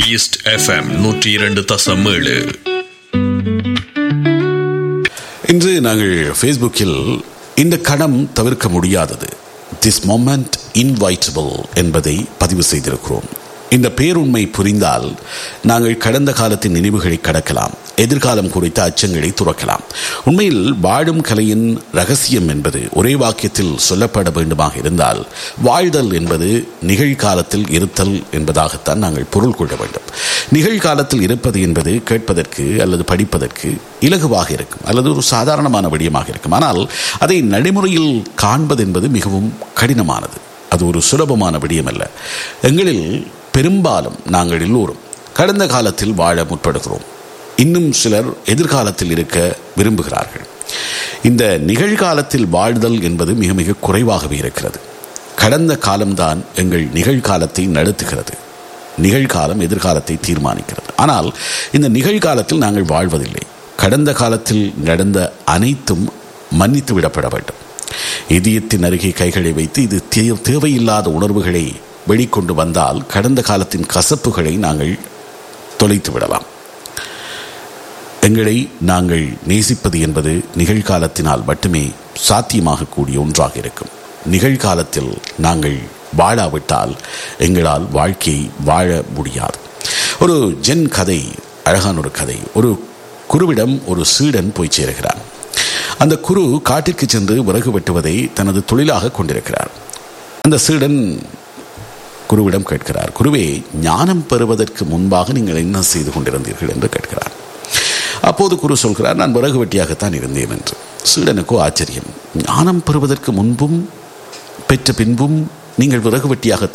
east FM நூற்றி இரண்டு தசம் ஏழு இன்று நாங்கள் ஃபேஸ்புக்கில் இந்த கணம் தவிர்க்க முடியாதது திஸ் மொமெண்ட் இன்வைட்டபிள் என்பதை பதிவு செய்திருக்கிறோம் இந்த பேருண்மை புரிந்தால் நாங்கள் கடந்த காலத்தின் நினைவுகளை கடக்கலாம் எதிர்காலம் குறித்த அச்சங்களை துறக்கலாம் உண்மையில் வாழும் கலையின் ரகசியம் என்பது ஒரே வாக்கியத்தில் சொல்லப்பட வேண்டுமாக இருந்தால் வாழ்தல் என்பது நிகழ்காலத்தில் இருத்தல் என்பதாகத்தான் நாங்கள் பொருள் கொள்ள வேண்டும் நிகழ்காலத்தில் இருப்பது என்பது கேட்பதற்கு அல்லது படிப்பதற்கு இலகுவாக இருக்கும் அல்லது ஒரு சாதாரணமான விடயமாக இருக்கும் ஆனால் அதை நடைமுறையில் காண்பது என்பது மிகவும் கடினமானது அது ஒரு சுலபமான விடயம் அல்ல எங்களில் பெரும்பாலும் நாங்கள் எல்லோரும் கடந்த காலத்தில் வாழ முற்படுகிறோம் இன்னும் சிலர் எதிர்காலத்தில் இருக்க விரும்புகிறார்கள் இந்த நிகழ்காலத்தில் வாழ்தல் என்பது மிக மிக குறைவாகவே இருக்கிறது கடந்த காலம்தான் எங்கள் நிகழ்காலத்தை நடத்துகிறது நிகழ்காலம் எதிர்காலத்தை தீர்மானிக்கிறது ஆனால் இந்த நிகழ்காலத்தில் நாங்கள் வாழ்வதில்லை கடந்த காலத்தில் நடந்த அனைத்தும் மன்னித்து விடப்பட வேண்டும் இதயத்தின் அருகே கைகளை வைத்து இது தே- தேவையில்லாத உணர்வுகளை வெளிக்கொண்டு வந்தால் கடந்த காலத்தின் கசப்புகளை நாங்கள் தொலைத்து விடலாம் எங்களை நாங்கள் நேசிப்பது என்பது நிகழ்காலத்தினால் மட்டுமே சாத்தியமாகக்கூடிய ஒன்றாக இருக்கும் நிகழ்காலத்தில் நாங்கள் வாழாவிட்டால் எங்களால் வாழ்க்கையை வாழ முடியாது ஒரு ஜென் கதை அழகான ஒரு கதை ஒரு குருவிடம் ஒரு சீடன் போய் சேருகிறான் அந்த குரு காட்டிற்கு சென்று விறகு வெட்டுவதை தனது தொழிலாக கொண்டிருக்கிறார் அந்த சீடன் குருவிடம் கேட்கிறார் குருவே ஞானம் பெறுவதற்கு முன்பாக நீங்கள் என்ன செய்து கொண்டிருந்தீர்கள் என்று கேட்கிறார் அப்போது குரு சொல்கிறார் நான் விறகு வெட்டியாகத்தான் இருந்தேன் என்று சீடனுக்கோ ஆச்சரியம் ஞானம் பெறுவதற்கு முன்பும் பெற்ற பின்பும் நீங்கள் விறகு வெட்டியாகத்தான்